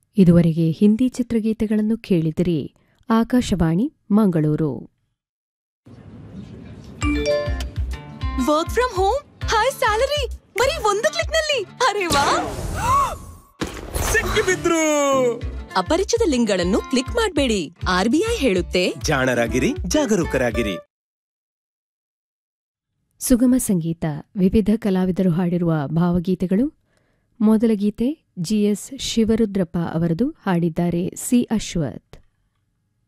ಇದುವರೆಗೆ ಹಿಂದಿ ಚಿತ್ರಗೀತೆಗಳನ್ನು ಕೇಳಿದಿರಿ Akashvani Mangaluru work from home high salary ಬರೀ ಒಂದು ಕ್ಲಿಕ್ ನಲ್ಲಿ ಅರೆ ವಾ ಸಿಕ್ಕಿಬಿದ್ರು ಅಪರಿಚಿತ ಲಿಂಕ್ಗಳನ್ನು ಕ್ಲಿಕ್ ಮಾಡಬೇಡಿ ಆರ್ಬಿಐ ಹೇಳುತ್ತೆ ಜಾಣರಾಗಿರಿ ಜಾಗರೂಕರಾಗಿರಿ ಸುಗಮ ಸಂಗೀತ ವಿವಿಧ ಕಲಾವಿದರು ಹಾಡಿರುವ ಭಾವಗೀತೆಗಳು ಮೊದಲ ಗೀತೆ ಜಿಎಸ್ ಶಿವರುದ್ರಪ್ಪ ಅವರದು ಹಾಡಿದ್ದಾರೆ ಸಿ ಅಶ್ವಥ್